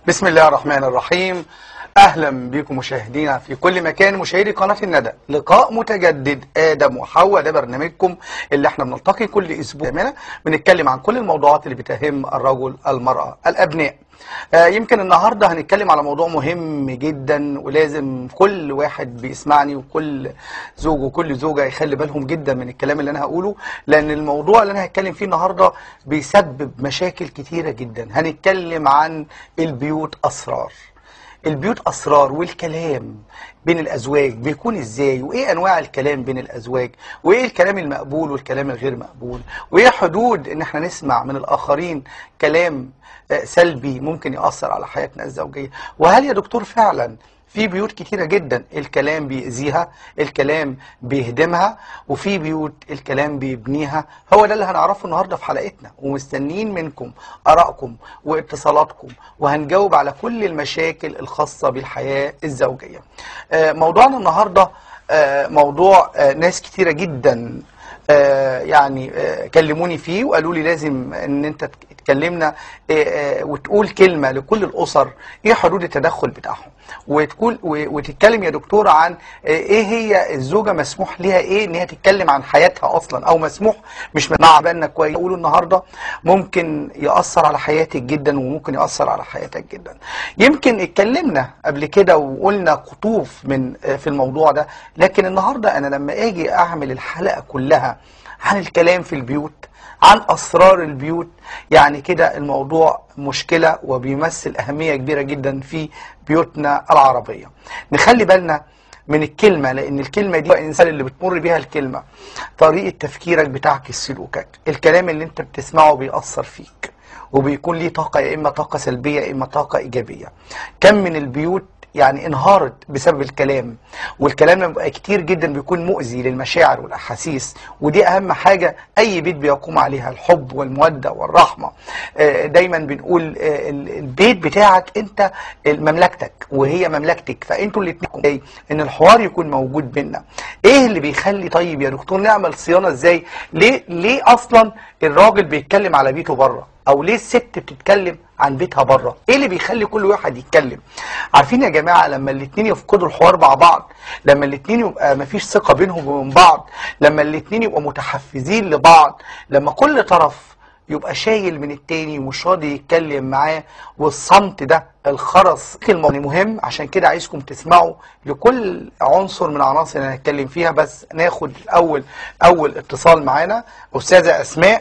بسم الله الرحمن الرحيم اهلا بكم مشاهدينا في كل مكان مشاهدي قناه الندى لقاء متجدد ادم وحواء ده برنامجكم اللي احنا بنلتقي كل اسبوع بامانه بنتكلم عن كل الموضوعات اللي بتهم الرجل المراه الابناء آه، يمكن النهارده هنتكلم على موضوع مهم جدا ولازم كل واحد بيسمعني وكل زوج وكل زوجه يخلي بالهم جدا من الكلام اللي انا هقوله لان الموضوع اللي انا هتكلم فيه النهارده بيسبب مشاكل كتيره جدا هنتكلم عن البيوت اسرار البيوت اسرار والكلام بين الازواج بيكون ازاي وايه انواع الكلام بين الازواج وايه الكلام المقبول والكلام الغير مقبول وايه حدود ان احنا نسمع من الاخرين كلام آه، سلبي ممكن ياثر على حياتنا الزوجيه وهل يا دكتور فعلا في بيوت كتيرة جدا الكلام بيأذيها الكلام بيهدمها وفي بيوت الكلام بيبنيها هو ده اللي هنعرفه النهاردة في حلقتنا ومستنيين منكم آرائكم واتصالاتكم وهنجاوب على كل المشاكل الخاصة بالحياة الزوجية آه، موضوعنا النهاردة آه، موضوع آه، ناس كتيرة جدا آه، يعني آه، كلموني فيه وقالوا لي لازم ان انت تك- تكلمنا آه، آه، وتقول كلمه لكل الاسر ايه حدود التدخل بتاعهم وتقول و- وتتكلم يا دكتور عن آه، ايه هي الزوجه مسموح ليها ايه ان هي تتكلم عن حياتها اصلا او مسموح مش مع بالنا كويس اقوله النهارده ممكن ياثر على حياتك جدا وممكن ياثر على حياتك جدا يمكن اتكلمنا قبل كده وقلنا قطوف من آه، في الموضوع ده لكن النهارده انا لما اجي اعمل الحلقه كلها عن الكلام في البيوت عن اسرار البيوت يعني كده الموضوع مشكله وبيمثل اهميه كبيره جدا في بيوتنا العربيه نخلي بالنا من الكلمة لأن الكلمة دي الإنسان اللي بتمر بيها الكلمة طريقة تفكيرك بتعكس سلوكك الكلام اللي أنت بتسمعه بيأثر فيك وبيكون ليه طاقة يا إما طاقة سلبية يا إما طاقة إيجابية كم من البيوت يعني انهارت بسبب الكلام والكلام لما بيبقى كتير جدا بيكون مؤذي للمشاعر والاحاسيس ودي اهم حاجه اي بيت بيقوم عليها الحب والموده والرحمه آه، دايما بنقول آه، ال- البيت بتاعك انت مملكتك وهي مملكتك فانتوا الاثنين ان الحوار يكون موجود بينا ايه اللي بيخلي طيب يا دكتور نعمل صيانه ازاي ليه ليه اصلا الراجل بيتكلم على بيته بره او ليه الست بتتكلم عن بيتها بره ايه اللي بيخلي كل واحد يتكلم عارفين يا جماعه لما الاتنين يفقدوا الحوار مع بعض لما الاتنين يبقى مفيش ثقه بينهم وبين بعض لما الاتنين يبقوا متحفزين لبعض لما كل طرف يبقى شايل من التاني ومش راضي يتكلم معاه والصمت ده الخرس كلمة مهم عشان كده عايزكم تسمعوا لكل عنصر من العناصر اللي هنتكلم فيها بس ناخد اول اول اتصال معانا استاذه اسماء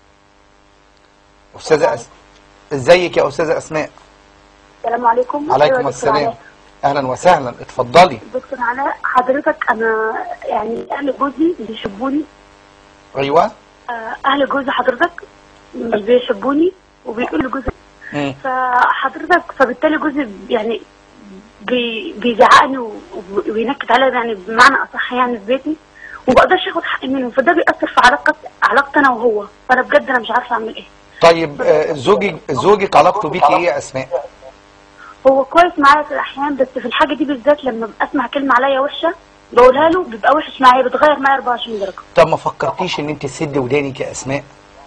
استاذه أس... ازيك يا استاذه اسماء السلام عليكم أيوة عليكم دكتور السلام علاء. اهلا وسهلا اتفضلي دكتور علاء حضرتك انا يعني اهل جوزي بيحبوني ايوه آه، اهل جوزي حضرتك مش بيحبوني وبيقولوا لجوزي مم. فحضرتك فبالتالي جوزي يعني بي بيزعقني و- و- وينكد عليا يعني بمعنى اصح يعني في بيتي وما بقدرش اخد حقي منه فده بيأثر في علاقة علاقتي انا وهو فانا بجد انا مش عارفه اعمل ايه طيب آه، زوجك زوجك علاقته بيكي ايه يا اسماء هو كويس معايا في الاحيان بس في الحاجه دي بالذات لما اسمع كلمه عليا وحشه بقولها له بيبقى وحش معايا بيتغير معايا 24 درجه طب ما فكرتيش ان انت تسدي ودانك يا اسماء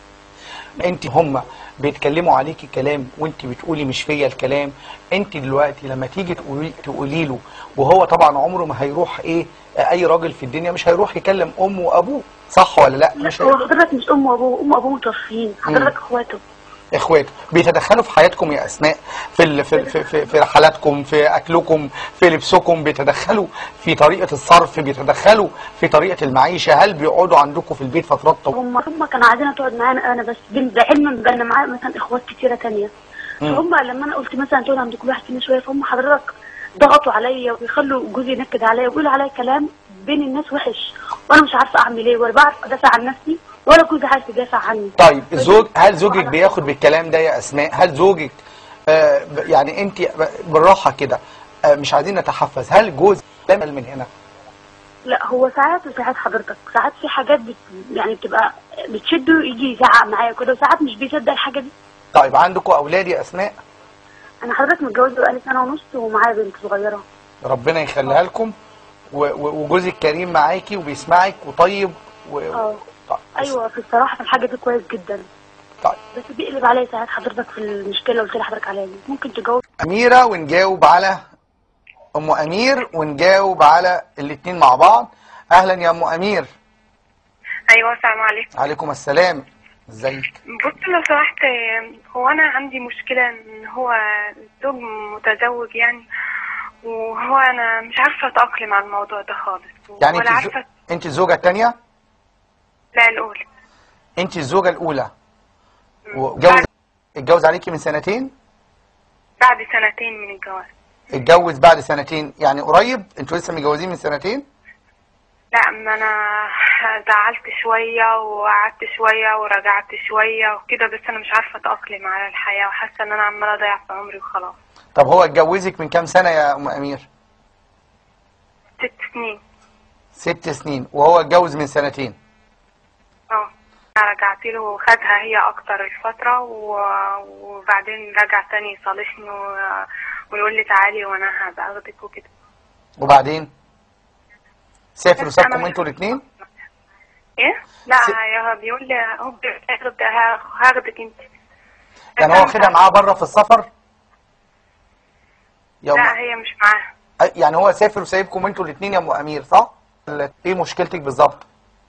انت هم بيتكلموا عليكي كلام وانت بتقولي مش فيا الكلام انت دلوقتي لما تيجي تقولي تقولي له وهو طبعا عمره ما هيروح ايه اي راجل في الدنيا مش هيروح يكلم امه وابوه صح ولا لا لا مش هو هيروح. حضرتك مش ام وابوه ام وابوه متوفيين حضرتك اخواته اخواته بيتدخلوا في حياتكم يا اسماء في ال... في, في, في, في رحلاتكم في اكلكم في لبسكم بيتدخلوا في طريقه الصرف بيتدخلوا في طريقه المعيشه هل بيقعدوا عندكم في البيت فترات طويله هم هم كانوا عايزين تقعد معانا انا بس بن- ده علما بان معايا مثلا اخوات كتيره تانية مم. فهم لما انا قلت مثلا تقعد عند كل واحد فينا شويه فهم حضرتك ضغطوا عليا ويخلوا جوزي ينكد عليا ويقولوا عليا كلام بين الناس وحش وانا مش عارفه اعمل ايه ولا بعرف ادافع عن نفسي ولا جوزي عارف يدافع عني طيب زوج هل زوجك بياخد بالكلام ده يا اسماء هل زوجك آه ب- يعني انت بالراحه كده آه مش عايزين نتحفز هل جوز كلام من هنا لا هو ساعات وساعات حضرتك ساعات في حاجات بت... يعني بتبقى بتشده يجي يزعق معايا كده وساعات مش بيصدق الحاجه دي طيب عندكم اولاد يا اسماء انا حضرتك متجوزه بقالي سنه ونص ومعايا بنت صغيره ربنا يخليها لكم و- و- وجوزك كريم معاكي وبيسمعك وطيب و... اه طيب. ايوه في الصراحه في الحاجه دي كويس جدا طيب بس بيقلب عليا ساعات حضرتك في المشكله اللي قلت لحضرتك عليها دي ممكن تجاوب أميرة ونجاوب على أم أمير ونجاوب على الاتنين مع بعض أهلا يا أم أمير ايوه السلام عليكم عليكم السلام ازيك بص لو سمحت هو انا عندي مشكله ان هو زوج متزوج يعني وهو انا مش عارفه اتاقلم على الموضوع ده خالص يعني ولا انت الزو... عارفه انت الزوجة التانية لا الاولى انت الزوجة الأولى وجوز بعد, اتجوز عليكي من سنتين بعد سنتين من الجواز اتجوز بعد سنتين يعني قريب انتوا لسه متجوزين من سنتين لا ما انا زعلت شويه وقعدت شويه ورجعت شويه وكده بس انا مش عارفه اتاقلم على الحياه وحاسه ان انا عماله اضيع في عمري وخلاص طب هو اتجوزك من كام سنة يا أم أمير ست سنين ست سنين وهو اتجوز من سنتين اه أنا رجعت له وخدها هي اكتر الفتره و- وبعدين رجع تاني يصالحني و- ويقول لي تعالي وانا هبقى اخدك وكده وبعدين سافر بس أنا وسابكم مش- انتوا الاثنين ايه لا س- يا بيقول لي هو هاخد هاخدك انت يعني هو واخدها معاه بره في السفر يا لا أم... هي مش معاها يعني هو سافر وسايبكم انتوا الاثنين يا ام امير صح ولا ايه مشكلتك بالظبط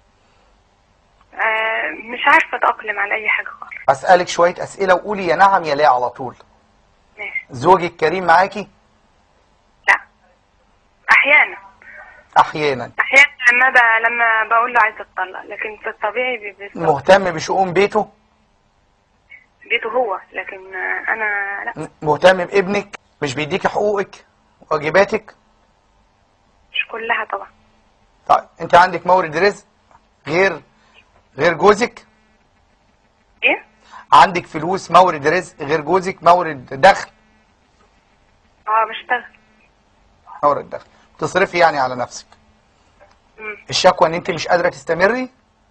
آه مش عارفه اتاقلم على اي حاجه خالص اسالك شويه اسئله وقولي يا نعم يا لا على طول ماشي زوجك كريم معاكي لا احيانا احيانا احيانا لما ب... لما بقول له عايزه اتطلق لكن في الطبيعي بي- بيستطيع. مهتم بشؤون بيته بيته هو لكن آه، انا لا مهتم بابنك مش بيديكي حقوقك واجباتك مش كلها طبعا طيب انت عندك مورد رزق غير غير جوزك ايه عندك فلوس مورد رزق غير جوزك مورد دخل اه بشتغل مورد دخل تصرفي يعني على نفسك مم. الشكوى ان انت مش قادره تستمري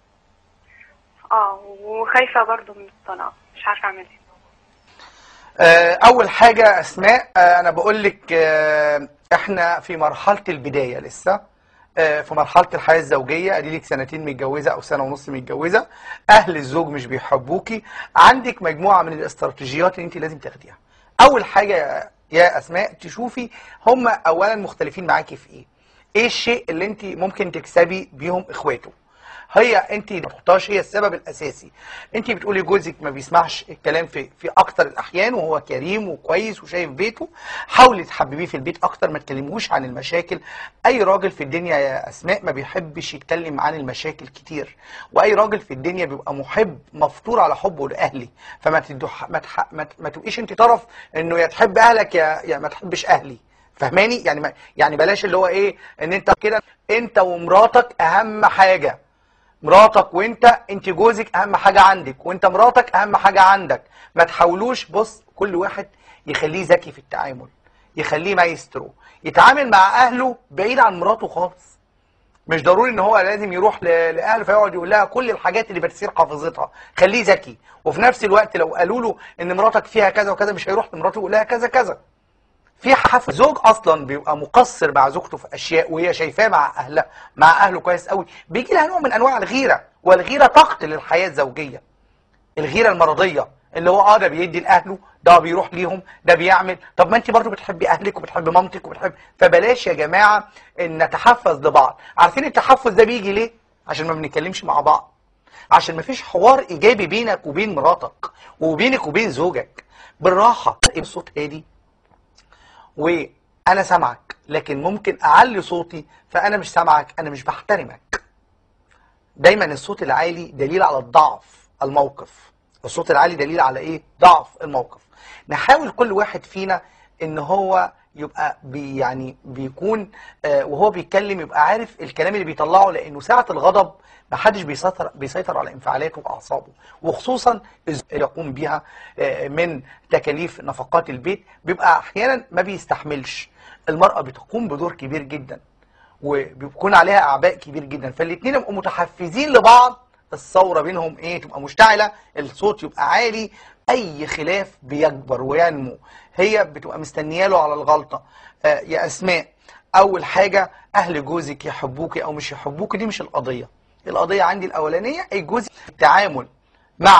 اه وخايفه برضو من الطلاق مش عارفه اعمل ايه آه، اول حاجه اسماء آه، انا بقول لك آه، احنا في مرحله البدايه لسه آه، في مرحله الحياه الزوجيه ادي لك سنتين متجوزه او سنه ونص متجوزه اهل الزوج مش بيحبوكي عندك مجموعه من الاستراتيجيات اللي انت لازم تاخديها اول حاجه يا- يا اسماء تشوفي هم اولا مختلفين معاكي في ايه ايه الشيء اللي انت ممكن تكسبي بيهم اخواته هي انت ما تحطهاش هي السبب الاساسي انت بتقولي جوزك ما بيسمعش الكلام في في اكتر الاحيان وهو كريم وكويس وشايف بيته حاولي تحببيه في البيت اكتر ما تكلموش عن المشاكل اي راجل في الدنيا يا اسماء ما بيحبش يتكلم عن المشاكل كتير واي راجل في الدنيا بيبقى محب مفطور على حبه لاهلي فما تدوح ما, تح... ما, ت- ما تبقيش انت طرف انه يا تحب اهلك يا يا ما تحبش اهلي فاهماني يعني ما يعني بلاش اللي هو ايه ان انت كده انت ومراتك اهم حاجه مراتك وانت انت جوزك اهم حاجة عندك وانت مراتك اهم حاجة عندك ما تحاولوش بص كل واحد يخليه ذكي في التعامل يخليه مايسترو يتعامل مع اهله بعيد عن مراته خالص مش ضروري ان هو لازم يروح ل- لاهله فيقعد يقول لها كل الحاجات اللي بتصير حافظتها خليه ذكي وفي نفس الوقت لو قالوا له ان مراتك فيها كذا وكذا مش هيروح لمراته يقول لها كذا كذا في حف زوج اصلا بيبقى مقصر مع زوجته في اشياء وهي شايفاه مع اهلها مع اهله كويس قوي بيجي لها نوع من انواع الغيره والغيره تقتل الحياه الزوجيه الغيره المرضيه اللي هو اه ده بيدي لاهله ده بيروح ليهم ده بيعمل طب ما انت برضو بتحبي اهلك وبتحبي مامتك وبتحبي فبلاش يا جماعه ان نتحفز لبعض عارفين التحفز ده بيجي ليه عشان ما بنتكلمش مع بعض عشان ما فيش حوار ايجابي بينك وبين مراتك وبينك وبين زوجك بالراحه بصوت هادي وانا سامعك لكن ممكن اعلي صوتي فانا مش سامعك انا مش بحترمك دايما الصوت العالي دليل على الضعف الموقف الصوت العالي دليل على ايه ضعف الموقف نحاول كل واحد فينا ان هو يبقى بي يعني بيكون آه وهو بيتكلم يبقى عارف الكلام اللي بيطلعه لانه ساعة الغضب محدش بيسيطر بيسيطر على انفعالاته واعصابه وخصوصا إذا يقوم بها آه من تكاليف نفقات البيت بيبقى احيانا ما بيستحملش المرأة بتقوم بدور كبير جدا وبيكون عليها اعباء كبير جدا فالاثنين يبقوا متحفزين لبعض الثوره بينهم ايه تبقى مشتعله الصوت يبقى عالي اي خلاف بيكبر وينمو هي بتبقى مستنيه له على الغلطه آه يا اسماء اول حاجه اهل جوزك يحبوكي او مش يحبوكي دي مش القضيه القضيه عندي الاولانيه اي جوزك التعامل مع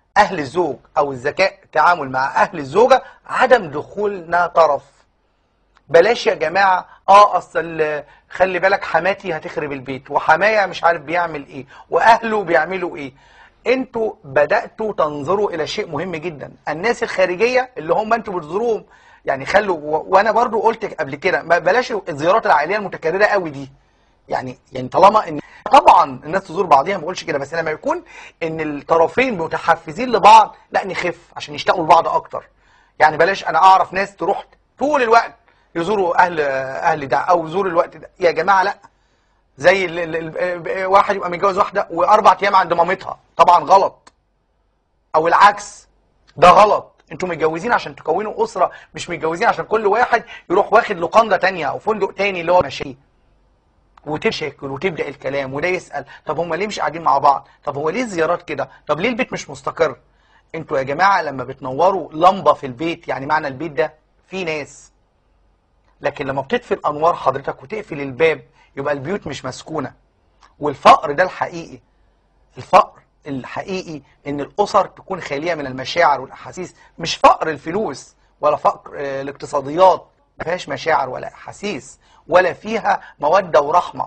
اهل الزوج او الذكاء تعامل مع اهل الزوجه عدم دخولنا طرف بلاش يا جماعه اه اصل خلي بالك حماتي هتخرب البيت وحمايا مش عارف بيعمل ايه واهله بيعملوا ايه انتوا بداتوا تنظروا الى شيء مهم جدا الناس الخارجيه اللي هم انتوا بتزوروهم يعني خلوا و- وانا برضو قلت قبل كده ما بلاش الزيارات العائليه المتكرره قوي دي يعني يعني طالما ان طبعا الناس تزور بعضيها ما بقولش كده بس لما يكون ان الطرفين متحفزين لبعض لا نخف عشان يشتاقوا لبعض اكتر يعني بلاش انا اعرف ناس تروح طول الوقت يزوروا اهل اهل ده او يزوروا الوقت ده يا جماعه لا زي ال ال ال واحد يبقى متجوز واحده واربع ايام عند مامتها طبعا غلط او العكس ده غلط انتوا متجوزين عشان تكونوا اسره مش متجوزين عشان كل واحد يروح واخد لوكاندا تانية او فندق تاني اللي هو ماشي وتشكل وتبدا الكلام وده يسال طب هم ليه مش قاعدين مع بعض طب هو ليه الزيارات كده طب ليه البيت مش مستقر انتوا يا جماعه لما بتنوروا لمبه في البيت يعني معنى البيت ده فيه ناس لكن لما بتطفي الانوار حضرتك وتقفل الباب يبقى البيوت مش مسكونه والفقر ده الحقيقي الفقر الحقيقي ان الاسر تكون خاليه من المشاعر والاحاسيس مش فقر الفلوس ولا فقر آه، الاقتصاديات ما فيهاش مشاعر ولا احاسيس ولا فيها موده ورحمه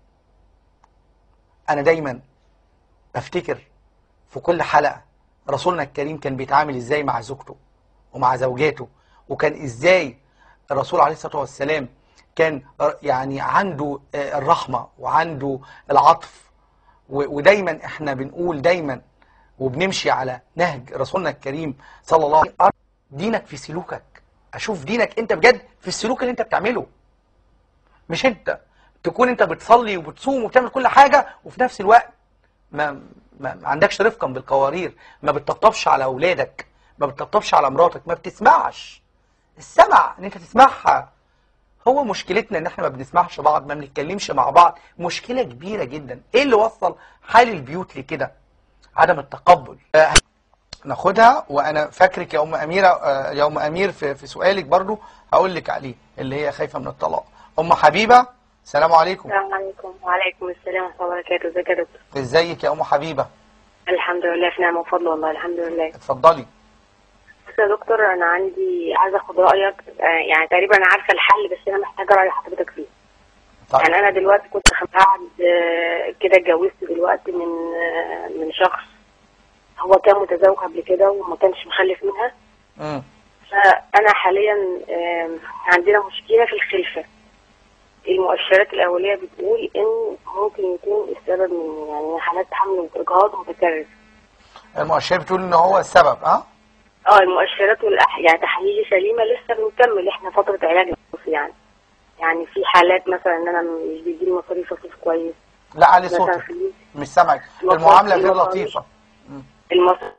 انا دايما بفتكر في كل حلقه رسولنا الكريم كان بيتعامل ازاي مع زوجته ومع زوجاته وكان ازاي الرسول عليه الصلاه والسلام كان يعني عنده آه، الرحمه وعنده العطف و- ودايما احنا بنقول دايما وبنمشي على نهج رسولنا الكريم صلى الله عليه وسلم دينك في سلوكك اشوف دينك انت بجد في السلوك اللي انت بتعمله مش انت تكون انت بتصلي وبتصوم وبتعمل كل حاجه وفي نفس الوقت ما ما, ما عندكش رفقا بالقوارير ما بتطبطبش على اولادك ما بتطبطبش على مراتك ما بتسمعش السمع ان انت تسمعها هو مشكلتنا ان احنا ما بنسمعش بعض ما بنتكلمش مع بعض مشكله كبيره جدا ايه اللي وصل حال البيوت لكده عدم التقبل آه، ناخدها وانا فاكرك يا ام اميره آه، يا ام امير في, في سؤالك برضو هقول لك عليه اللي هي خايفه من الطلاق ام حبيبه السلام عليكم السلام عليكم وعليكم السلام ورحمة الله وبركاته ازيك يا دكتور ازيك يا ام حبيبه الحمد لله في نعمة وفضل والله الحمد لله اتفضلي بس يا دكتور أنا عندي عايزة أخد رأيك آه، يعني تقريبا أنا عارفة الحل بس أنا محتاجة رأي حضرتك فيه طيب يعني أنا دلوقتي كنت قاعد آه، كده اتجوزت دلوقتي من آه، من شخص هو كان متزوج قبل كده وما كانش مخلف منها امم فأنا حاليا آم، عندنا مشكلة في الخلفة المؤشرات الأولية بتقول إن ممكن يكون السبب من يعني حالات حمل وإجهاض متكرر المؤشر بتقول ان هو السبب اه اه المؤشرات والأح... يعني تحاليلي سليمة لسه بنكمل احنا فترة علاج نفسي يعني يعني في حالات مثلا ان انا مش بيجيلي مصاريف لطيف كويس لا علي مثلا صوتك فلوس مش سامعك المصاريف- المعامله غير المصاريف. لطيفه المصاريف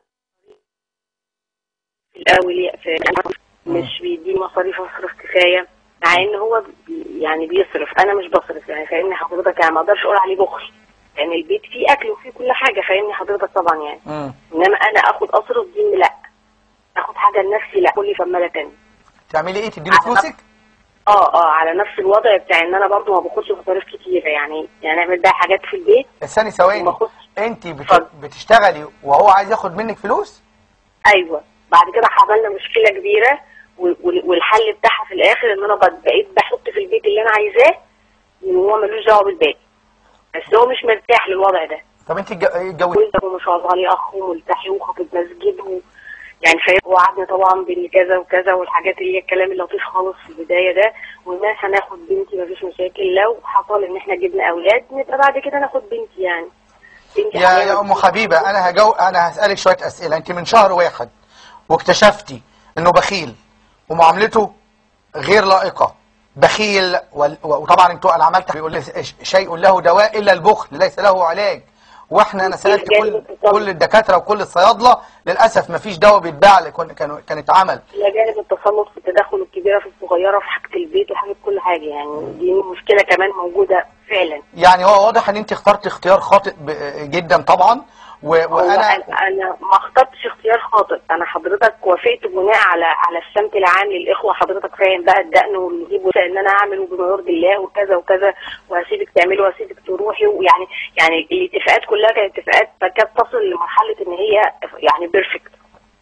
الأولياء في مش بيديني مصاريف اصرف كفاية مع ان هو بي- يعني بيصرف انا مش بصرف يعني فاهمني حضرتك يعني ما اقدرش اقول عليه بخل لان البيت فيه اكل وفيه كل حاجة فاهمني حضرتك طبعا يعني امم انما انا اخد اصرف دي لا اخد حاجة لنفسي لا كل فمالة تاني تعملي ايه تديله على فلوسك اه اه على نفس الوضع بتاع ان انا برضو ما باخدش مصاريف كتيره يعني يعني اعمل بقى حاجات في البيت ثاني ثواني وما اخدش انت بت... اتفضل. بتشتغلي وهو عايز ياخد منك فلوس ايوه بعد كده عملنا مشكله كبيره وال- وال- والحل بتاعها في الاخر ان انا بقيت- بقيت بحط في البيت اللي انا عايزاه وهو ملوش دعوه بالباقي بس هو مش مرتاح للوضع ده طب انت اتج- اتجوزتي وانت ما شاء الله عليه اخ وملتحي وخطيب مسجد و... يعني فاهم وقعدنا طبعا بالكذا وكذا والحاجات اللي هي الكلام اللطيف خالص في البدايه ده وما هناخد بنتي مفيش مشاكل لو حصل ان احنا جبنا اولاد نبقى بعد كده ناخد بنتي يعني بنتي يا حاليا يا ام حبيبه انا هجو انا هسالك شويه اسئله انت من شهر واحد واكتشفتي انه بخيل ومعاملته غير لائقه بخيل وال- وطبعا انتوا انا عملت بيقول لي ش- شيء له دواء الا البخل ليس له علاج واحنا انا سالت كل كل الدكاتره وكل الصيادله للاسف ما فيش دواء بيتباع اللي كن- كانوا كان اتعمل الى جانب التسلط في التدخل الكبيره في الصغيره في حاجه البيت وحاجه كل حاجه يعني دي مشكله كمان موجوده فعلا يعني هو واضح ان انت اخترت اختيار خاطئ ب- جدا طبعا و... هو وانا انا انا ما اخترتش اختيار خاطئ انا حضرتك وافقت بناء على على السمت العام للاخوه حضرتك فاهم بقى الدقن والجيب وكده ان انا اعمل بما يرضي الله وكذا وكذا وهسيبك تعملي وهسيبك تروحي ويعني يعني الاتفاقات كلها كانت اتفاقات تكاد تصل لمرحله ان هي يعني بيرفكت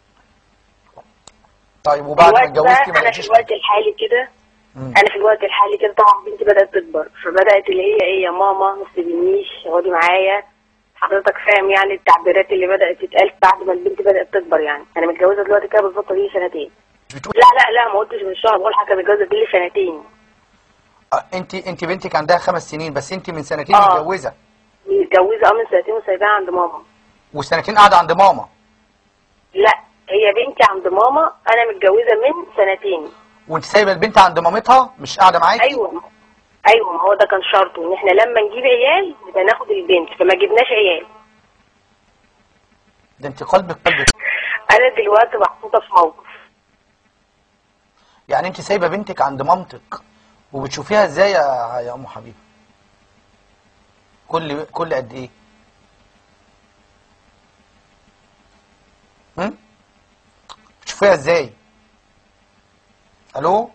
طيب وبعد ما الوقت ده اتجوزتي ما انا في لقيتيش الوقت الحالي كده مم. انا في الوقت الحالي كده طبعا بنتي بدات تكبر فبدات اللي هي ايه يا ماما ما تسيبنيش اقعدي معايا حضرتك فاهم يعني التعبيرات اللي بدات تتقال بعد ما البنت بدات تكبر يعني انا متجوزه دلوقتي كده بالظبط لي سنتين بتقول لا لا لا ما قلتش من شهر بقول حاجه متجوزه لي سنتين آه، انت انت بنتك عندها خمس سنين بس انت من سنتين آه. متجوزه متجوزه اه من سنتين وسايباها عند ماما وسنتين قاعده عند ماما لا هي بنتي عند ماما انا متجوزه من سنتين وانت سايبه البنت عند مامتها مش قاعده معاكي ايوه ايوه ما هو ده كان شرطه ان احنا لما نجيب عيال نبقى ناخد البنت فما جبناش عيال ده انت قلبك قلبك انا دلوقتي محطوطه في موقف يعني انت سايبه بنتك عند مامتك وبتشوفيها ازاي يا يا ام حبيبه كل كل قد ايه هم بتشوفيها ازاي الو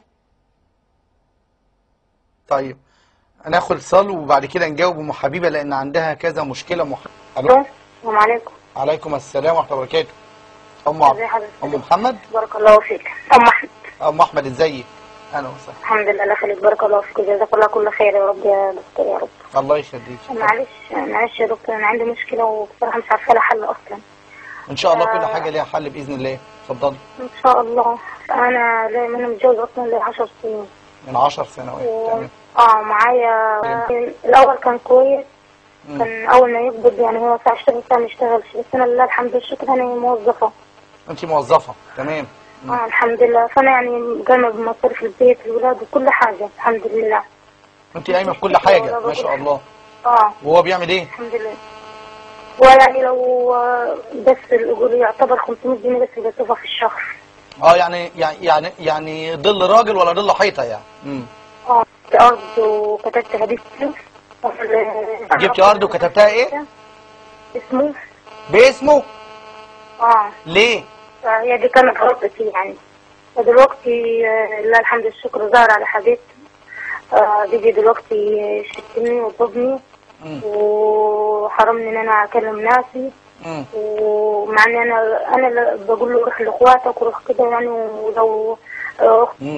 طيب هناخد اتصال وبعد كده نجاوب ام حبيبه لان عندها كذا مشكله مح... الو السلام عليكم عليكم السلام ورحمه الله وبركاته ام عبد ازي حضرتك ام محمد بارك الله فيك ام احمد ام احمد ازيك اهلا وسهلا الحمد لله الله يخليك بارك الله فيك جزاك الله كل خير يا رب يا دكتور يا رب الله يخليك معلش معلش يا دكتور انا عندي مشكله وبصراحه مش عارفه لها حل اصلا ان شاء الله كل آه. حاجه ليها حل باذن الله اتفضلي ان شاء الله انا لا انا متجوز اصلا لي 10 سنين من 10 سنوات و... تمام اه معايا الاول كان كويس مم. كان اول ما يقبض يعني هو ساعه اشتغل ساعه ما اشتغلش بس انا لله الحمد لله الشكر انا موظفه انت موظفه تمام مم. اه الحمد لله فانا يعني قايمه بمصاريف البيت الولاد وكل حاجه الحمد لله انت قايمه بكل حاجه ما شاء الله اه وهو بيعمل ايه الحمد لله ويعني لو آه، بس الاجور يعتبر 500 جنيه بس اللي بصرفها في الشهر اه يعني يعني يعني يعني ظل راجل ولا ظل حيطه يعني امم اه في ارض وكتبت هدية فلوس جبتي ارض وكتبتها ايه اسمه باسمه اه ليه هي دي كانت غلطتي يعني ودلوقتي آه، لله الحمد الشكر ظهر على حاجات آه، بيجي دلوقتي يشتمني ويضربني مم. وحرمني ان انا اكلم ناسي مم. ومع ان انا انا اللي بقول له روح لاخواتك وروح كده يعني ولو آه، مم.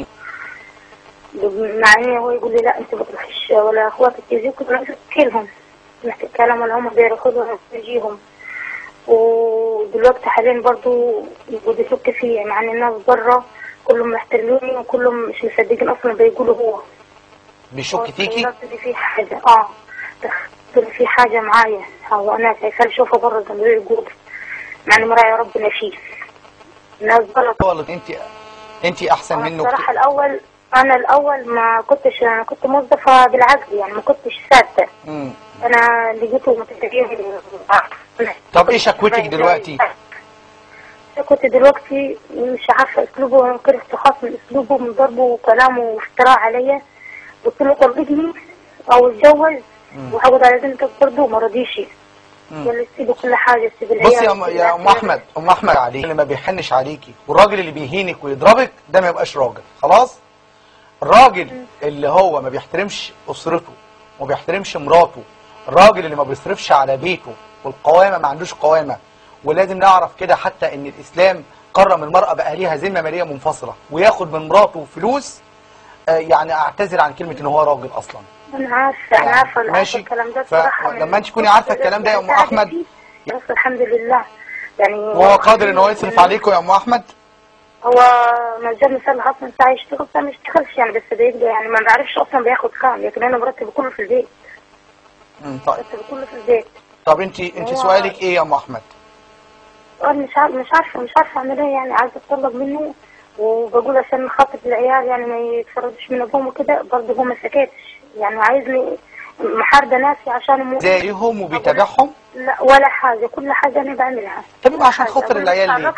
مع ان هو يقول لي لا انت ما تروحيش ولا اخواتك يجيك كنت عايزه تكلهم محتاج كلام ولا هم بيروحوا له يجيهم ودلوقتي حاليا برضو يقعد يشك فيا مع ان الناس بره كلهم محترميني وكلهم مش مصدقين اصلا بيقولوا هو بيشك فيكي تخيلت ان في حاجه اه تخيلت ان في حاجه معايا هو انا شايفاه اشوفه بره زي ما بيقول مع ان مراعي ربنا فيه الناس غلط غلط انت انت احسن انا منه بصراحه كتير. الاول انا الاول ما كنتش انا كنت موظفه بالعقد يعني ما كنتش ثابته مم. انا لقيته متدين طب ايه شكوتك دلوقتي كنت دلوقتي مش عارفه اسلوبه انا كرهت خاص من اسلوبه من ضربه وكلامه وافتراء عليا قلت له طلقني او اتجوز وهاخد على ذمتك برضه وما رضيش مم. قال لي سيبي كل حاجه سيبي العيال بصي يا ام سيبي يا ام الأكل. احمد ام احمد عليك اللي ما بيحنش عليكي والراجل اللي بيهينك ويضربك ده ما يبقاش راجل خلاص الراجل اللي هو ما بيحترمش اسرته وما بيحترمش مراته الراجل اللي ما بيصرفش على بيته والقوامه ما عندوش قوامه ولازم نعرف كده حتى ان الاسلام كرم المراه بقى ليها ذمه ماليه منفصله وياخد من مراته فلوس آه، يعني اعتذر عن كلمه ان هو راجل اصلا انا عارفه انا عارفه أنا ماشي. عارفه الكلام ده ف- بصراحه لما أنت تكوني عارفة الكلام ده يا أم أحمد. بس الحمد لله يعني وهو قادر ان هو يصرف عليكم يا ام احمد هو مجال مثال اصلا ساعه يشتغل ساعه ما يشتغلش يعني بس بيقدر يعني ما بعرفش اصلا بياخد كام لكن انا مرتب كله في البيت مم، طيب مرتب كله في البيت طب انت انت هو- سؤالك ايه يا ام احمد انا مش عارفه مش عارفه مش عارفه اعمل ايه يعني عايزه اتطلق منه وبقول عشان خاطر العيال يعني ما يتفرجوش من ابوهم وكده برضه هو ما سكتش يعني عايزني محاربه ناسي عشان مو... زاريهم وبيتابعهم لا ولا حاجه كل حاجه انا بعملها طب يبقى عشان حاجة. خاطر أقول العيال ما ليه تتحركش.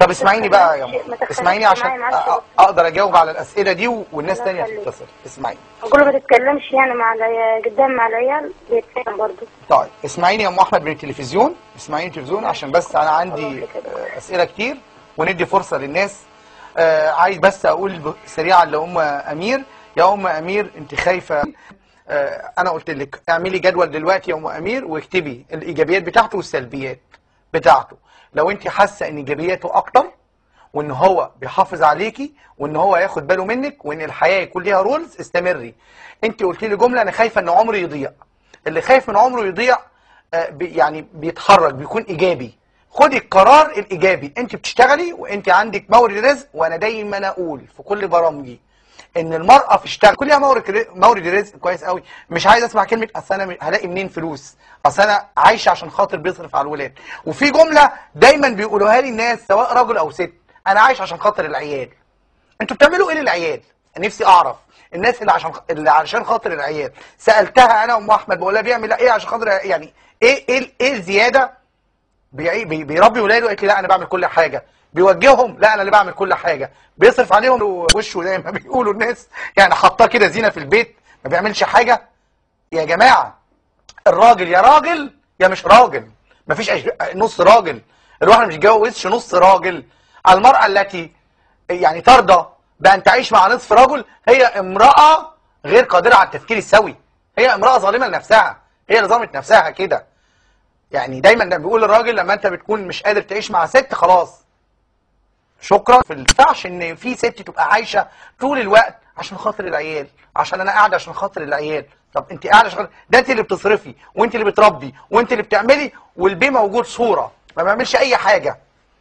طب اسمعيني بقى يا ما أم تخليش اسمعيني عشان معايا معلش أ- أ- اقدر اجاوب على الاسئله دي و- والناس الله تانية يخليك. تتصل اسمعيني اقول له ما تتكلمش يعني مع العيال قدام مع العيال بيتكلم برضه طيب اسمعيني يا ام احمد من التلفزيون اسمعيني التلفزيون عشان بس انا عندي آه، اسئله كتير وندي فرصه للناس آه، عايز بس اقول ب- سريعا لام امير يا ام امير انت خايفه آه، انا قلت لك اعملي جدول دلوقتي يا ام امير واكتبي الايجابيات بتاعته والسلبيات بتاعته لو انت حاسه ان ايجابياته اكتر وان هو بيحافظ عليكي وان هو ياخد باله منك وان الحياه يكون ليها رولز استمري انت قلت لي جمله انا خايفه ان عمري يضيع اللي خايف من عمره يضيع آه، بي- يعني بيتحرك بيكون ايجابي خدي القرار الايجابي انت بتشتغلي وانت عندك مورد رزق وانا دايما اقول في كل برامجي ان المراه في اشتغل كلها مورد ر- مورد رزق كويس قوي مش عايز اسمع كلمه اصل انا هلاقي منين فلوس اصل انا عايشه عشان خاطر بيصرف على الولاد وفي جمله دايما بيقولوها لي الناس سواء راجل او ست انا عايش عشان خاطر العيال انتوا بتعملوا ايه للعيال نفسي اعرف الناس اللي عشان اللي عشان خاطر العيال سالتها انا ام احمد بقول لها بيعمل ايه عشان خاطر يعني ايه ايه ايه الزياده بي- بي- بيربي ولاده قالت لي لا انا بعمل كل حاجه بيوجههم لا انا اللي بعمل كل حاجه بيصرف عليهم وشه زي ما بيقولوا الناس يعني حطاه كده زينه في البيت ما بيعملش حاجه يا جماعه الراجل يا راجل يا مش راجل مفيش أش- نص راجل الواحد مش جوزش نص راجل المرأة التي يعني ترضى بأن تعيش مع نصف رجل هي امرأة غير قادرة على التفكير السوي هي امرأة ظالمة لنفسها هي اللي ظلمت نفسها كده يعني دايما ده بيقول الراجل لما انت بتكون مش قادر تعيش مع ست خلاص شكرا في ينفعش ان في ست تبقى عايشه طول الوقت عشان خاطر العيال عشان انا قاعده عشان خاطر العيال طب انت قاعده عشان خاطر ده انت اللي بتصرفي وانت اللي بتربي وانت اللي بتعملي والبي موجود صوره ما بيعملش اي حاجه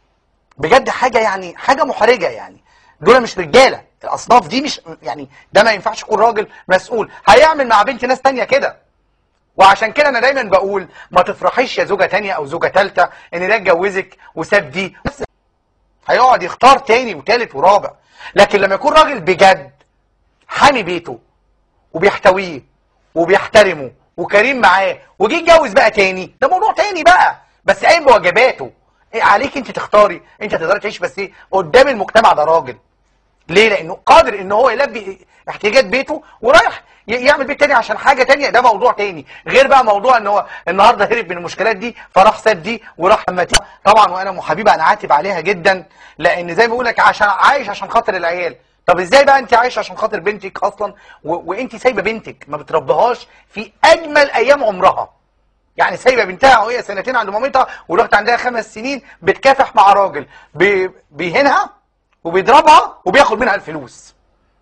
بجد حاجه يعني حاجه محرجه يعني دول مش رجاله الاصناف دي مش يعني ده ما ينفعش يكون راجل مسؤول هيعمل مع بنت ناس تانية كده وعشان كده انا دايما بقول ما تفرحيش يا زوجه تانية او زوجه تالتة ان ده اتجوزك وساب دي بس هيقعد يختار تاني وتالت ورابع لكن لما يكون راجل بجد حامي بيته وبيحتويه وبيحترمه وكريم معاه وجي يتجوز بقى تاني ده موضوع تاني بقى بس قايم بواجباته إيه عليك انت تختاري انت تقدري تعيش بس ايه قدام المجتمع ده راجل ليه لانه قادر ان هو يلبي احتياجات بيته ورايح ي- يعمل بيت تاني عشان حاجه تانية ده موضوع تاني غير بقى موضوع ان هو النهارده هرب من المشكلات دي فراح ساب دي وراح لما تي- طبعا وانا ام حبيبه انا عاتب عليها جدا لان زي ما بقول لك عشان عايش عشان خاطر العيال طب ازاي بقى انت عايشه عشان خاطر بنتك اصلا و... وانت سايبه بنتك ما بتربيهاش في اجمل ايام عمرها يعني سايبه بنتها وهي سنتين عند مامتها ورحت عندها خمس سنين بتكافح مع راجل بي... بيهينها وبيضربها وبياخد منها الفلوس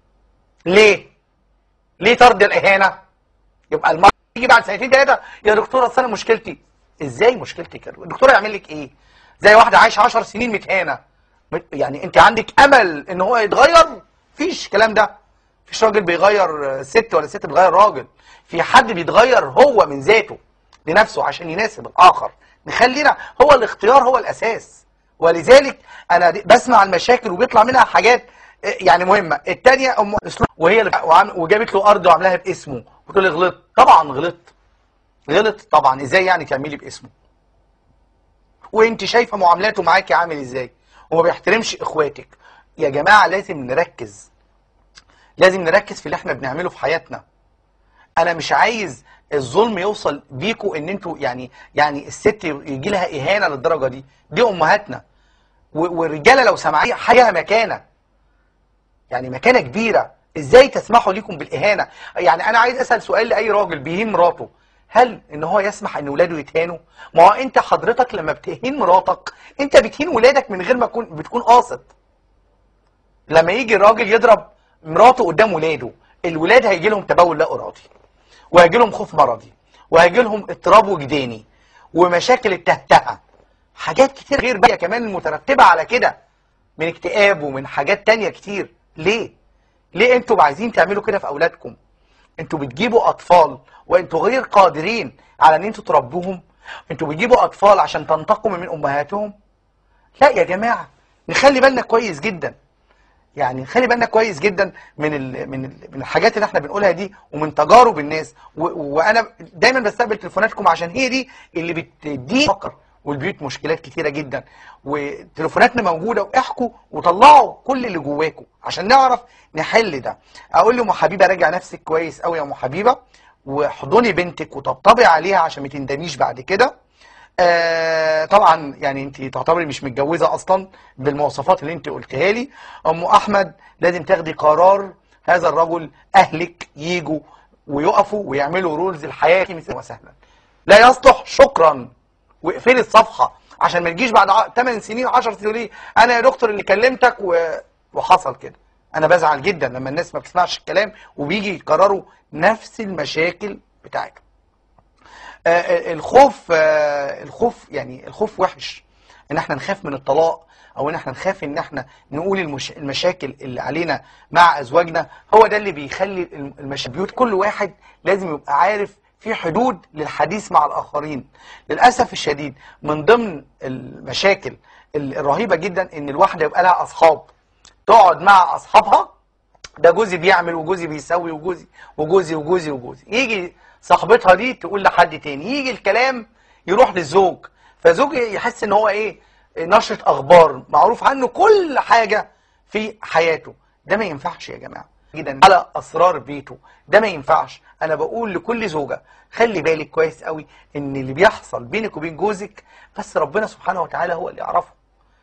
ليه ليه ترضي الاهانه يبقى المرأة تيجي بعد سنتين ثلاثه يا دكتوره اصل انا مشكلتي ازاي مشكلتك يا الدكتور يعمل لك ايه زي واحده عايشه 10 سنين متهانه يعني انت عندك امل ان هو يتغير فيش الكلام ده فيش راجل بيغير ست ولا ست بتغير راجل في حد بيتغير هو من ذاته لنفسه عشان يناسب الاخر نخلينا هو الاختيار هو الاساس ولذلك انا دي- بسمع المشاكل وبيطلع منها حاجات آه، يعني مهمه الثانيه ام اسلوب وهي اللي وعم- وجابت له ارض وعاملاها باسمه قلت له غلط طبعا غلط غلط طبعا ازاي يعني تعملي باسمه وانت شايفه معاملاته معاكي عامل ازاي وما بيحترمش اخواتك يا جماعه لازم نركز لازم نركز في اللي احنا بنعمله في حياتنا انا مش عايز الظلم يوصل بيكوا ان انتوا يعني يعني الست يجي لها اهانه للدرجه دي دي امهاتنا و- والرجاله لو سمعيه حاجه مكانه يعني مكانه كبيره ازاي تسمحوا ليكم بالاهانه يعني انا عايز اسال سؤال لاي راجل بيهين مراته هل ان هو يسمح ان ولاده يتهانوا ما هو انت حضرتك لما بتهين مراتك انت بتهين ولادك من غير ما تكون بتكون قاصد لما يجي الراجل يضرب مراته قدام ولاده الولاد هيجي لهم تبول لا ارادي وهيجي لهم خوف مرضي وهيجي لهم اضطراب وجداني ومشاكل التهتهه حاجات كتير غير بقى كمان المترتبه على كده من اكتئاب ومن حاجات تانية كتير ليه ليه انتوا عايزين تعملوا كده في اولادكم انتوا بتجيبوا اطفال وانتوا غير قادرين على ان انتوا تربوهم انتوا بتجيبوا اطفال عشان تنتقموا من امهاتهم لا يا جماعه نخلي بالنا كويس جدا يعني خلي بالنا كويس جدا من ال من ال من الحاجات اللي احنا بنقولها دي ومن تجارب الناس و- وانا دايما بستقبل تليفوناتكم عشان هي دي اللي بتديني افكر والبيوت مشكلات كتيره جدا وتليفوناتنا موجوده واحكوا وطلعوا كل اللي جواكم عشان نعرف نحل ده اقول لام حبيبه راجع نفسك كويس قوي يا ام حبيبه واحضني بنتك وطبطبي عليها عشان ما تندميش بعد كده آه طبعا يعني انت تعتبري مش متجوزه اصلا بالمواصفات اللي انت قلتها لي ام احمد لازم تاخدي قرار هذا الرجل اهلك يجوا ويقفوا ويعملوا رولز الحياه مثل وسهلا لا يصلح شكرا واقفلي الصفحه عشان ما تجيش بعد 8 سنين 10 سنين انا يا دكتور اللي كلمتك و... وحصل كده انا بزعل جدا لما الناس ما بتسمعش الكلام وبيجي يكرروا نفس المشاكل بتاعتهم آه، الخوف آه، الخوف يعني الخوف وحش ان احنا نخاف من الطلاق او ان احنا نخاف ان احنا نقول المش... المشاكل اللي علينا مع ازواجنا هو ده اللي بيخلي المش... البيوت كل واحد لازم يبقى عارف في حدود للحديث مع الاخرين للاسف الشديد من ضمن المشاكل الرهيبه جدا ان الواحده يبقى لها اصحاب تقعد مع اصحابها ده جوزي بيعمل وجوزي بيسوي وجوزي وجوزي وجوزي وجوزي يجي صاحبتها دي تقول لحد تاني يجي الكلام يروح للزوج فزوج يحس ان هو ايه نشرة اخبار معروف عنه كل حاجة في حياته ده ما ينفعش يا جماعة جدا على اسرار بيته ده ما ينفعش انا بقول لكل زوجة خلي بالك كويس قوي ان اللي بيحصل بينك وبين جوزك بس ربنا سبحانه وتعالى هو اللي يعرفه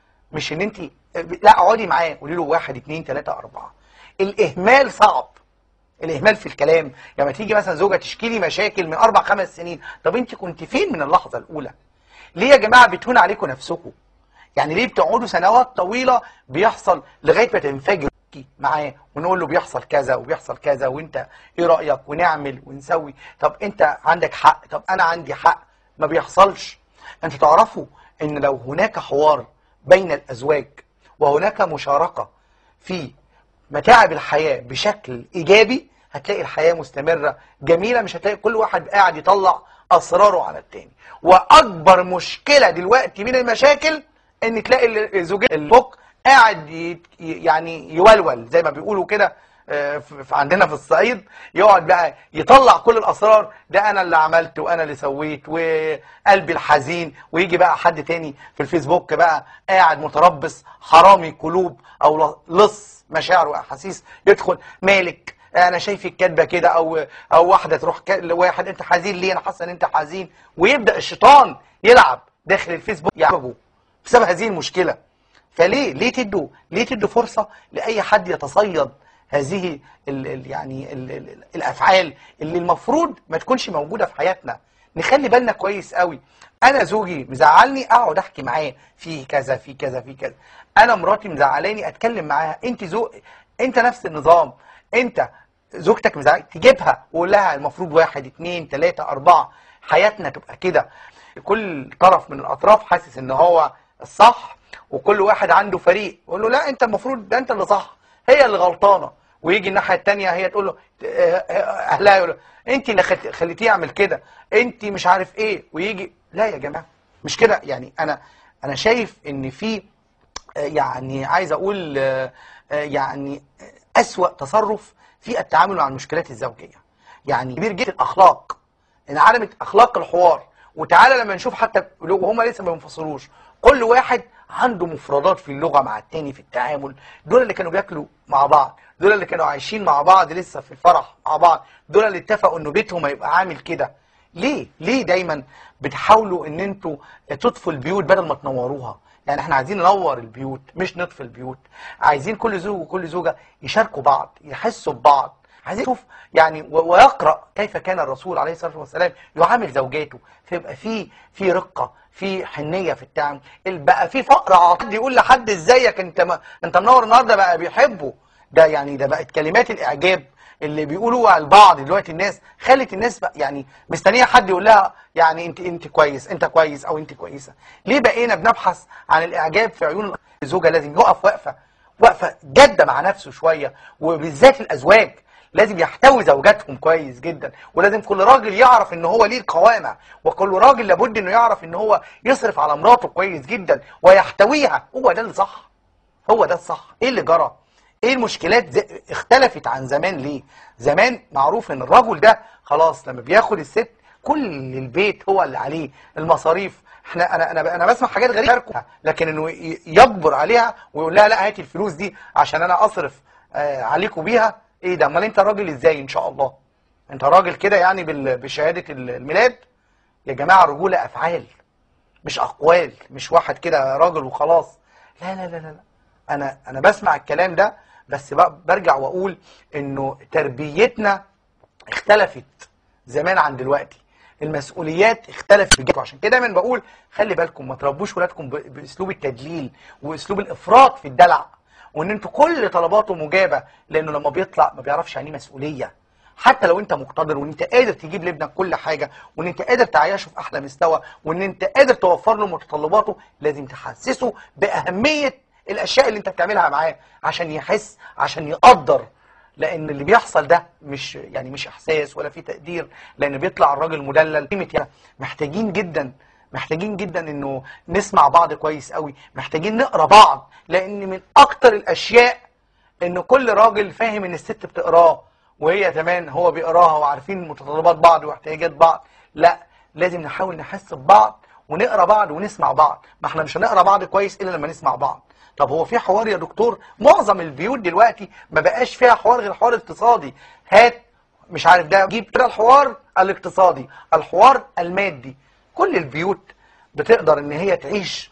مش ان انت لا اقعدي معاه قولي له واحد اتنين تلاتة اربعة الاهمال صعب الاهمال في الكلام لما تيجي مثلا زوجة تشكي لي مشاكل من اربع خمس سنين طب انت كنت فين من اللحظة الاولى ليه يا جماعة بتهون عليكم نفسكم يعني ليه بتقعدوا سنوات طويلة بيحصل لغاية ما تنفجروا معاه ونقول له بيحصل كذا وبيحصل كذا وانت ايه رأيك ونعمل ونسوي طب انت عندك حق طب انا عندي حق ما بيحصلش انتوا تعرفوا ان لو هناك حوار بين الازواج وهناك مشاركة في متاعب الحياة بشكل ايجابي هتلاقي الحياة مستمرة جميلة مش هتلاقي كل واحد قاعد يطلع اسراره على التاني واكبر مشكلة دلوقتي من المشاكل ان تلاقي الزوجين الفوق قاعد ي- يعني يولول زي ما بيقولوا كده آه، في- في- عندنا في الصعيد يقعد بقى يطلع كل الاسرار ده انا اللي عملت وانا اللي سويت وقلبي الحزين ويجي بقى حد تاني في الفيسبوك بقى قاعد متربص حرامي قلوب او لص مشاعر واحاسيس يدخل مالك انا شايفك كاتبه كده او او واحده تروح ك- لواحد انت حزين ليه انا حاسه ان انت حزين ويبدا الشيطان يلعب داخل الفيسبوك يعجبه بسبب هذه المشكله فليه ليه تدوا ليه تدوا فرصه لاي حد يتصيد هذه ال ال يعني ال ال الافعال اللي المفروض ما تكونش موجوده في حياتنا نخلي بالنا كويس قوي انا زوجي مزعلني اقعد احكي معاه في كذا في كذا في كذا انا مراتي مزعلاني اتكلم معاها انت زوج انت نفس النظام انت زوجتك مزعلك تجيبها وقول لها المفروض واحد اتنين تلاتة اربعة حياتنا تبقى كده كل طرف من الاطراف حاسس ان هو الصح وكل واحد عنده فريق يقول له لا انت المفروض ده انت اللي صح هي اللي غلطانه ويجي الناحيه الثانيه هي تقول له اه، اه، اهلها يقول له انت اللي خلت- خليتيه يعمل كده انت مش عارف ايه ويجي لا يا جماعه مش كده يعني انا انا شايف ان في آه، يعني عايز اقول آه، آه، يعني آه، اسوأ تصرف في التعامل مع المشكلات الزوجيه يعني كبير جدا الاخلاق انعدمت اخلاق الحوار وتعالى لما نشوف حتى لو هم لسه ما بينفصلوش كل واحد عنده مفردات في اللغه مع التاني في التعامل دول اللي كانوا بياكلوا مع بعض دول اللي كانوا عايشين مع بعض لسه في الفرح مع بعض دول اللي اتفقوا انه بيتهم هيبقى عامل كده ليه ليه دايما بتحاولوا ان انتوا تطفوا البيوت بدل ما تنوروها يعني احنا عايزين ننور البيوت مش نطفي البيوت عايزين كل زوج وكل زوجة يشاركوا بعض يحسوا ببعض عايزين نشوف يعني و- ويقرأ كيف كان الرسول عليه الصلاة والسلام يعامل زوجاته فيبقى في في رقة في حنية في التعامل ال- بقى في فقر عاطفي يقول لحد ازيك انت ما انت منور النهارده بقى بيحبه ده يعني ده بقت كلمات الاعجاب اللي بيقولوها على البعض دلوقتي الناس خلت الناس بقى يعني مستنيه حد يقول لها يعني انت انت كويس انت كويس او انت كويسه ليه بقينا بنبحث عن الاعجاب في عيون الزوجه لازم يقف وقفه وقفه جاده مع نفسه شويه وبالذات الازواج لازم يحتوي زوجاتهم كويس جدا ولازم كل راجل يعرف ان هو ليه القوامة وكل راجل لابد انه يعرف ان هو يصرف على مراته كويس جدا ويحتويها هو ده اللي صح هو ده الصح ايه اللي جرى ايه المشكلات زي اختلفت عن زمان ليه زمان معروف ان الرجل ده خلاص لما بياخد الست كل البيت هو اللي عليه المصاريف احنا انا انا انا بسمع حاجات غريبه يشاركوا، لكن انه ي- يجبر عليها ويقول لها لا هاتي الفلوس دي عشان انا اصرف آه عليكم بيها ايه ده امال انت راجل ازاي ان شاء الله انت راجل كده يعني بال- بشهاده الميلاد يا جماعه الرجوله افعال مش اقوال مش واحد كده راجل وخلاص لا لا لا لا لا. انا انا بسمع الكلام ده بس بقى برجع واقول انه تربيتنا اختلفت زمان عن دلوقتي المسؤوليات اختلفت بجد عشان كده دايما بقول خلي بالكم ما تربوش ولادكم ب- باسلوب التدليل واسلوب الافراط في الدلع وان انتوا كل طلباته مجابه لانه لما بيطلع ما بيعرفش يعني إيه مسؤوليه حتى لو انت مقتدر وان انت قادر تجيب لابنك كل حاجه وان انت قادر تعيشه في احلى مستوى وان انت قادر توفر له متطلباته لازم تحسسه باهميه الاشياء اللي انت بتعملها معاه عشان يحس عشان يقدر لان اللي بيحصل ده مش يعني مش احساس ولا في تقدير لان بيطلع الراجل مدلل قيمه يعني محتاجين جدا محتاجين جدا انه نسمع بعض كويس قوي محتاجين نقرا بعض لان من اكتر الاشياء ان كل راجل فاهم ان الست بتقراه وهي كمان هو بيقراها وعارفين متطلبات بعض واحتياجات بعض لا لازم نحاول نحس ببعض ونقرا بعض ونسمع بعض ما احنا مش هنقرا بعض كويس الا لما نسمع بعض طب هو في حوار يا دكتور معظم البيوت دلوقتي ما بقاش فيها حوار غير حوار اقتصادي هات مش عارف ده جيب كده الحوار الاقتصادي الحوار المادي كل البيوت بتقدر ان هي تعيش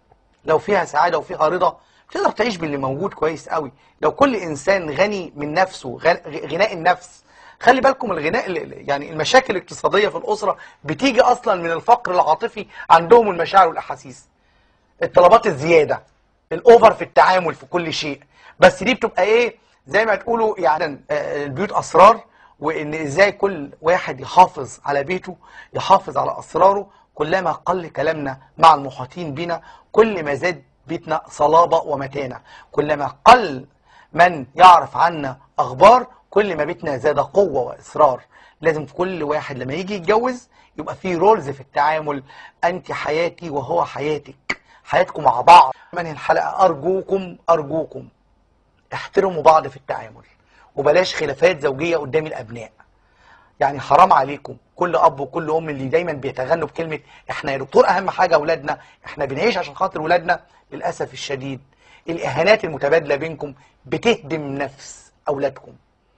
لو فيها سعادة وفيها رضا تقدر تعيش باللي موجود كويس قوي لو كل إنسان غني من نفسه غ- غناء النفس خلي بالكم الغناء ال- يعني المشاكل الاقتصادية في الأسرة بتيجي أصلا من الفقر العاطفي عندهم المشاعر والأحاسيس الطلبات الزيادة الأوفر في التعامل في كل شيء بس دي بتبقى إيه زي ما تقولوا يعني آه، البيوت أسرار وإن إزاي كل واحد يحافظ على بيته يحافظ على أسراره كلما قل كلامنا مع المحاطين بنا كل ما زاد بيتنا صلابة ومتانة كلما قل من يعرف عنا أخبار كل ما بيتنا زاد قوة وإصرار لازم كل واحد لما يجي يتجوز يبقى فيه رولز في التعامل أنت حياتي وهو حياتك حياتكم مع بعض من الحلقة أرجوكم أرجوكم احترموا بعض في التعامل وبلاش خلافات زوجية قدام الأبناء يعني حرام عليكم كل اب وكل ام اللي دايما بيتغنوا بكلمه احنا يا دكتور اهم حاجه اولادنا احنا بنعيش عشان خاطر ولادنا للاسف الشديد الاهانات المتبادله بينكم بتهدم نفس اولادكم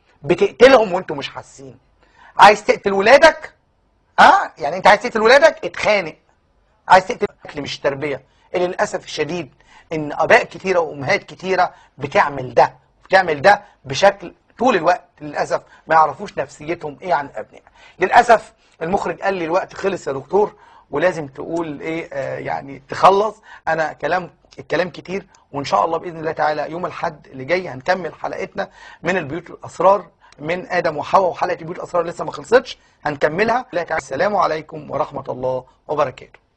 بتقتلهم وانتم مش حاسين عايز تقتل ولادك ها يعني انت عايز تقتل ولادك اتخانق عايز تقتل اكل مش تربيه للاسف الشديد ان اباء كتيره وامهات كتيره بتعمل ده بتعمل ده بشكل طول الوقت للاسف ما يعرفوش نفسيتهم ايه عن الابناء للاسف المخرج قال لي الوقت خلص يا دكتور ولازم تقول ايه آه يعني تخلص انا كلام الكلام كتير وان شاء الله باذن الله تعالى يوم الاحد اللي جاي هنكمل حلقتنا من البيوت الاسرار من ادم وحواء وحلقه البيوت الاسرار لسه ما خلصتش هنكملها لا تعالى السلام عليكم ورحمه الله وبركاته